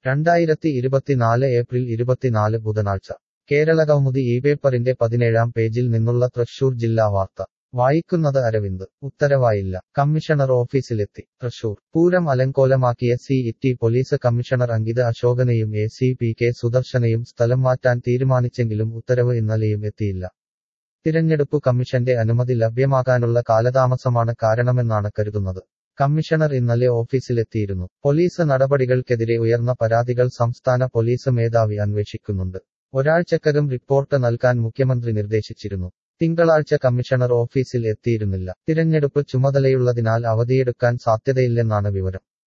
രണ്ടായിരത്തി ഇരുപത്തിനാല് ഏപ്രിൽ ഇരുപത്തിനാല് ബുധനാഴ്ച കേരള കൗമുദി ഈ പേപ്പറിന്റെ പതിനേഴാം പേജിൽ നിന്നുള്ള തൃശൂർ ജില്ലാ വാർത്ത വായിക്കുന്നത് അരവിന്ദ് ഉത്തരവായില്ല കമ്മീഷണർ ഓഫീസിലെത്തി തൃശൂർ പൂരം അലങ്കോലമാക്കിയ city police commissioner Ankit അശോകനെയും എ സി പി കെ സുദർശനെയും സ്ഥലം മാറ്റാൻ തീരുമാനിച്ചെങ്കിലും ഉത്തരവ് ഇന്നലെയും എത്തിയില്ല തിരഞ്ഞെടുപ്പു കമ്മീഷന്റെ അനുമതി ലഭ്യമാകാനുള്ള കാലതാമസമാണ് കാരണമെന്നാണ് കരുതുന്നത് കമ്മീഷണർ ഇന്നലെ ഓഫീസിലെത്തിയിരുന്നു പോലീസ് നടപടികൾക്കെതിരെ ഉയർന്ന പരാതികൾ സംസ്ഥാന പോലീസ് മേധാവി അന്വേഷിക്കുന്നുണ്ട് ഒരാഴ്ചക്കകം റിപ്പോർട്ട് നൽകാൻ മുഖ്യമന്ത്രി നിർദ്ദേശിച്ചിരുന്നു തിങ്കളാഴ്ച കമ്മീഷണർ ഓഫീസിൽ എത്തിയിരുന്നില്ല തിരഞ്ഞെടുപ്പ് ചുമതലയുള്ളതിനാൽ അവധിയെടുക്കാൻ സാധ്യതയില്ലെന്നാണ് വിവരം